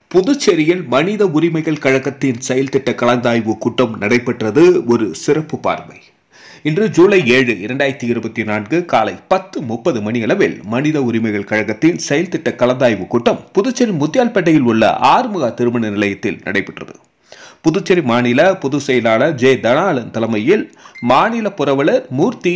புதுச்சேரியில் மனித உரிமைகள் கழகத்தின் செயல் திட்ட கலந்தாய்வு கூட்டம் நடைபெற்றது ஒரு சிறப்பு பார்வை இன்று ஜூலை ஏழு இரண்டாயிரத்தி இருபத்தி நான்கு காலை பத்து முப்பது மணியளவில் மனித உரிமைகள் கழகத்தின் செயல் திட்ட கலந்தாய்வு கூட்டம் புதுச்சேரி முத்தியால்பேட்டையில் உள்ள ஆறுமுக திருமண நிலையத்தில் நடைபெற்றது புதுச்சேரி மாநில பொதுச் செயலாளர் ஜே தனாலன் தலைமையில் மாநில புரவலர் மூர்த்தி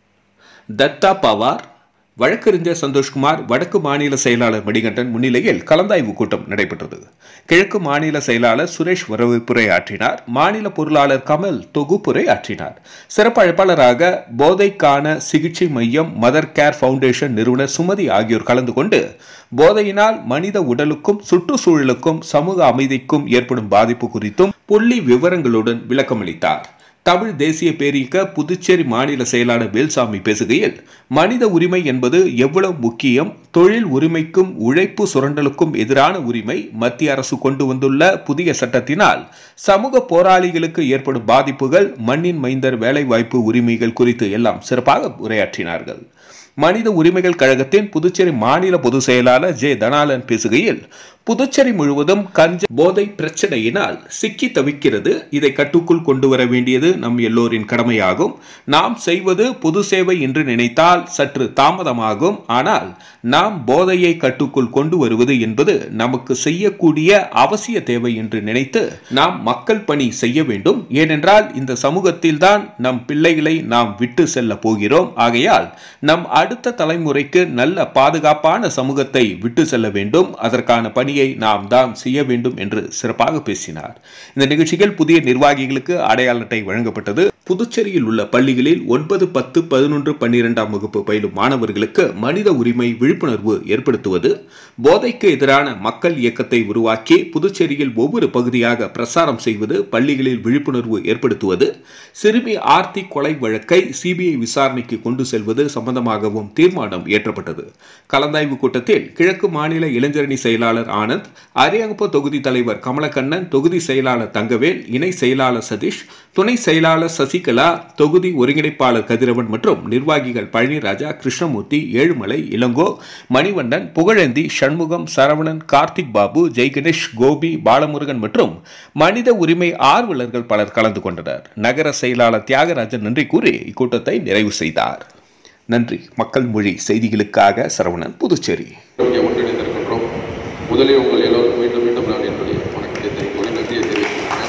தத்தா பவார் வழக்கறிஞர் சந்தோஷ்குமார் வடக்கு மாநில செயலாளர் மணிகண்டன் முன்னிலையில் கலந்தாய்வு கூட்டம் நடைபெற்றது கிழக்கு மாநில செயலாளர் சுரேஷ் வரவேற்புரை ஆற்றினார் மாநில பொருளாளர் கமல் தொகுப்புரை ஆற்றினார் சிறப்பு அழைப்பாளராக போதைக்கான சிகிச்சை மையம் மதர் கேர் ஃபவுண்டேஷன் நிறுவனர் சுமதி ஆகியோர் கலந்து கொண்டு போதையினால் மனித உடலுக்கும் சுற்றுச்சூழலுக்கும் சமூக அமைதிக்கும் ஏற்படும் பாதிப்பு குறித்தும் புள்ளி விவரங்களுடன் விளக்கமளித்தார் தமிழ் தேசிய பேரியக்க புதுச்சேரி மாநில செயலாளர் வேல்சாமி பேசுகையில் மனித உரிமை என்பது எவ்வளவு முக்கியம் தொழில் உரிமைக்கும் உழைப்பு சுரண்டலுக்கும் எதிரான உரிமை மத்திய அரசு கொண்டு வந்துள்ள புதிய சட்டத்தினால் சமூக போராளிகளுக்கு ஏற்படும் பாதிப்புகள் மண்ணின் மைந்தர் வேலைவாய்ப்பு உரிமைகள் குறித்து எல்லாம் சிறப்பாக உரையாற்றினார்கள் மனித உரிமைகள் கழகத்தின் புதுச்சேரி மாநில பொதுச் செயலாளர் ஜே தனாலன் பேசுகையில் புதுச்சேரி முழுவதும் கஞ்ச போதை பிரச்சனையினால் சிக்கி தவிக்கிறது இதை கட்டுக்குள் கொண்டு வர வேண்டியது நம் எல்லோரின் கடமையாகும் நாம் செய்வது பொது சேவை என்று நினைத்தால் சற்று தாமதமாகும் ஆனால் நாம் போதையை கட்டுக்குள் கொண்டு வருவது என்பது நமக்கு செய்யக்கூடிய அவசிய தேவை என்று நினைத்து நாம் மக்கள் பணி செய்ய வேண்டும் ஏனென்றால் இந்த சமூகத்தில்தான் நம் பிள்ளைகளை நாம் விட்டு செல்ல போகிறோம் ஆகையால் நம் அடுத்த தலைமுறைக்கு நல்ல பாதுகாப்பான சமூகத்தை விட்டு செல்ல வேண்டும் அதற்கான பணியை நாம் தான் செய்ய வேண்டும் என்று சிறப்பாக பேசினார் இந்த நிகழ்ச்சியில் புதிய நிர்வாகிகளுக்கு அடையாள அட்டை வழங்கப்பட்டது புதுச்சேரியில் உள்ள பள்ளிகளில் ஒன்பது பத்து பதினொன்று பன்னிரெண்டாம் வகுப்பு பயிலும் மாணவர்களுக்கு மனித உரிமை விழிப்புணர்வு ஏற்படுத்துவது போதைக்கு எதிரான மக்கள் இயக்கத்தை உருவாக்கி புதுச்சேரியில் ஒவ்வொரு பகுதியாக பிரசாரம் செய்வது பள்ளிகளில் விழிப்புணர்வு ஏற்படுத்துவது சிறுமி ஆர்த்தி கொலை வழக்கை சிபிஐ விசாரணைக்கு கொண்டு செல்வது சம்பந்தமாகவும் தீர்மானம் ஏற்றப்பட்டது கலந்தாய்வு கூட்டத்தில் கிழக்கு மாநில இளைஞரணி செயலாளர் ஆனந்த் அரியாங்குப்ப தொகுதி தலைவர் கமலக்கண்ணன் தொகுதி செயலாளர் தங்கவேல் இணை செயலாளர் சதீஷ் துணை செயலாளர் சசிகலா தொகுதி ஒருங்கிணைப்பாளர் கதிரவன் மற்றும் நிர்வாகிகள் பழனிராஜா கிருஷ்ணமூர்த்தி ஏழுமலை இளங்கோ மணிவண்ணன் புகழேந்தி சண்முகம் சரவணன் கார்த்திக் பாபு ஜெய்கணேஷ் கோபி பாலமுருகன் மற்றும் மனித உரிமை ஆர்வலர்கள் பலர் கலந்து கொண்டனர் நகர செயலாளர் தியாகராஜன் நன்றி கூறி இக்கூட்டத்தை நிறைவு செய்தார் நன்றி மக்கள் மொழி செய்திகளுக்காக சரவணன் புதுச்சேரி இங்கே ஒன்றிணைந்திருக்கின்றோம் முதலில் உங்கள் எல்லோருக்கும் மீண்டும் மீண்டும் நான் என்னுடைய வணக்கத்தை தெரிவித்து நன்றியை தெரிவித்துக்கிறேன்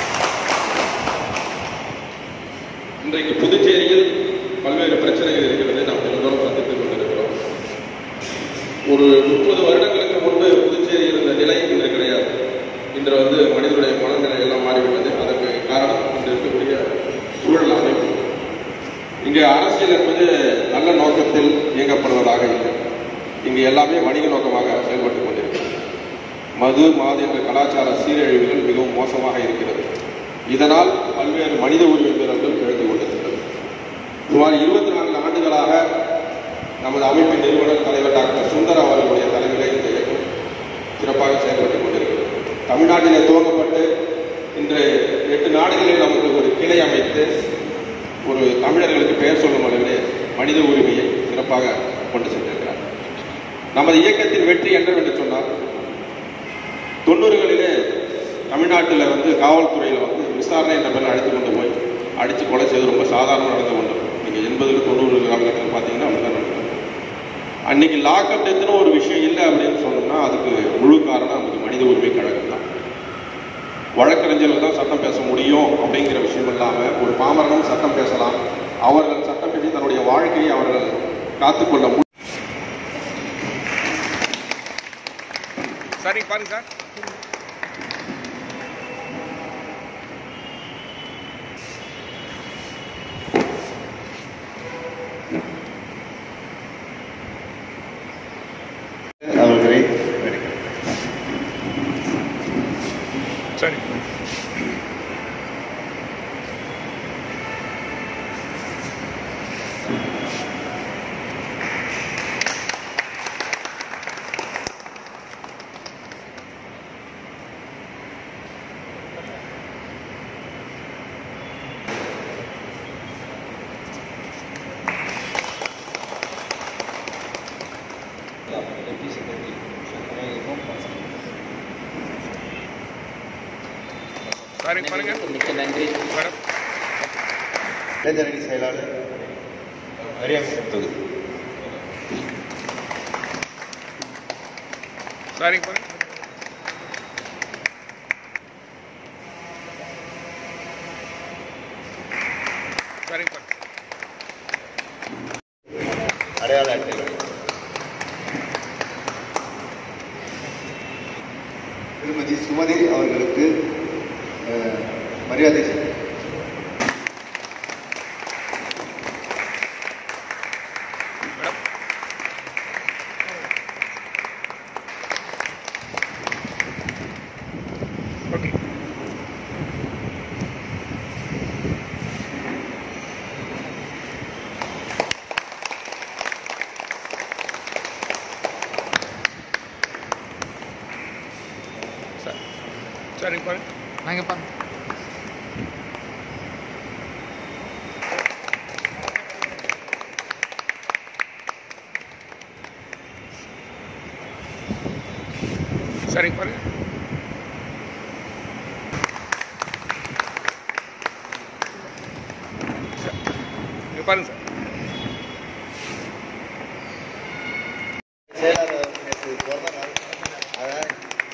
இன்றைக்கு புதுச்சேரியில் பல்வேறு பிரச்சனைகள் இருக்கிறது நாம் எல்லோரும் சந்தித்துக் கொண்டிருக்கிறோம் ஒரு முப்பது வருடங்களுக்கு முன்பு புதுச்சேரி இருந்த நிலை இன்று கிடையாது இன்று வந்து மனிதனுடைய மனநிலை எல்லாம் மாறிவிட்டது அதற்கு காரணம் இன்று இருக்கக்கூடிய சூழல் அமைப்பு இங்கே அரசியல் என்பது நல்ல நோக்கத்தில் இயங்கப்படுவதாக இல்லை இங்கு எல்லாமே வணிக நோக்கமாக செயல்பட்டுக் கொண்டிருக்கிறது மது மாது என்ற கலாச்சார சீரழிவுகள் மிகவும் மோசமாக இருக்கிறது இதனால் பல்வேறு மனித உரிமை வீரர்கள் எழுந்து கொண்டிருக்கிறது சுமார் இருபத்தி நான்கு ஆண்டுகளாக நமது அமைப்பின் நிறுவனர் தலைவர் டாக்டர் சுந்தர் அவர்களுடைய தலைமையில் இந்த இயக்கம் சிறப்பாக செயல்பட்டுக் கொண்டிருக்கிறது தமிழ்நாட்டிலே துவங்கப்பட்டு இன்று எட்டு நாடுகளில் நமக்கு ஒரு கிளை அமைத்து ஒரு தமிழர்களுக்கு பெயர் சொல்லும் அளவிலே மனித உரிமையை சிறப்பாக கொண்டு சென்றிருக்கிறார் நமது இயக்கத்தின் வெற்றி என்னவென்று சொன்னால் தொண்ணூறுகளிலே தமிழ்நாட்டில் வந்து காவல்துறையில் வந்து விசாரணை என்ற பேரில் அழைத்து கொண்டு போய் அடித்து கொலை செய்து ரொம்ப சாதாரணமாக நடந்து கொண்டு நீங்கள் எண்பதுல தொண்ணூறு காலகட்டத்தில் பார்த்தீங்கன்னா அப்படிதான் நடந்தது அன்னைக்கு லாக்அப் டெத்துன்னு ஒரு விஷயம் இல்லை அப்படின்னு சொன்னோம்னா அதுக்கு முழு காரணம் நமக்கு மனித உரிமை கழகம் தான் வழக்கறிஞர்கள் தான் சட்டம் பேச முடியும் அப்படிங்கிற விஷயம் இல்லாமல் ஒரு பாமரனும் சட்டம் பேசலாம் அவர்கள் சட்டம் பேசி தன்னுடைய வாழ்க்கையை அவர்கள் காத்துக்கொள்ள முடியும் சார் நீங்க பாருங்க சார் அவர்களை சரி பாருங்க பாருங்க மிக்க நன்றி மேடம் இளைஞரணி செயலாளர் அரியாங்குப்பம் தொகுதி சரிங்க பாருங்க சரிங்க பாருங்க அடையாள அட்டைகள் திருமதி சுமதி அவர்களுக்கு அஹ், மரியாதை செலுத்துகிறேன். மேடம் ஓகே சரி சரிங்க பாருங்க வாங்க பாருங்க சரிங்க பாருங்க சரி. இங்க பாருங்க சார் செயலாளர் நேற்று பிறந்த நாள் அதனால்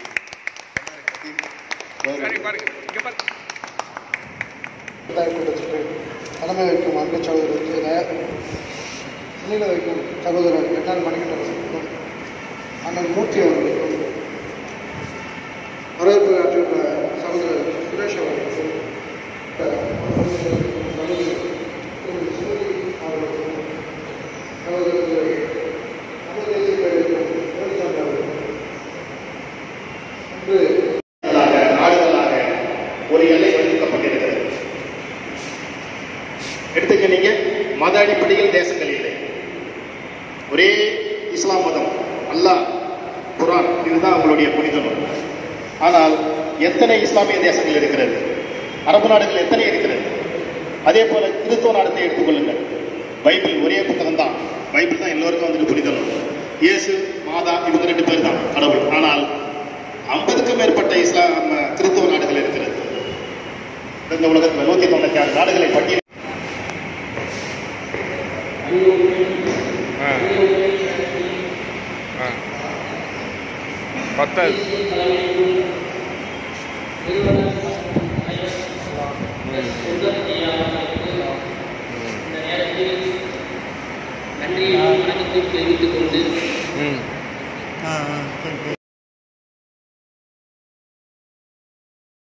சரிங்க பாருங்க இங்க பாருங்க கூட்டத்திற்கு தலைமை வைக்கும் அன்பு சகோதரருக்கு முன்னிலை வைக்கும் சகோதரர் என்னால் மணிகண்டரசருக்கும் அண்ணன் மூர்த்தி அவர்களுக்கும் வரவேற்பு ஆற்றியுள்ள சகோதரர் சுரேஷ் அவர்களுக்கும் சகோதரி சுமதி அவர்களுக்கும் சகோதரர் தமிழ் தேசிய கழகத்தின் கோடிசாமி அவர்களுக்கும் இன்று நாடுகளாக ஒரு எல்லை வகுக்கப்பட்டிருக்கிறது எடுத்துக்க நீங்க மத அடிப்படையில் தேசங்கள் இல்லை ஒரே இஸ்லாம் மதம் அல்லாஹ் குரான் இதுதான் அவங்களுடைய புனித நூல் ஆனால் எத்தனை இஸ்லாமிய தேசங்கள் இருக்கிறது அரபு நாடுகள் எத்தனை இருக்கிறது அதே போல கிறிஸ்துவ நாடத்தை எடுத்துக்கொள்ளுங்கள் பைபிள் ஒரே புத்தகம் தான் பைபிள் தான் எல்லோருக்கும் வந்துட்டு புனித நூல் இயேசு மாதா இவங்க ரெண்டு பேர் தான் கடவுள் ஆனால் ஐம்பதுக்கும் மேற்பட்ட இஸ்லாம் கிறிஸ்துவ நாடுகள் இருக்கிறது இந்த உலகத்தில் நூத்தி தொண்ணூத்தி ஆறு நாடுகளை பட்டியல் ஆ ஆ பத்தாது நன்றி வணக்கத்தை தெரிவித்துக் கொள்கிறேன்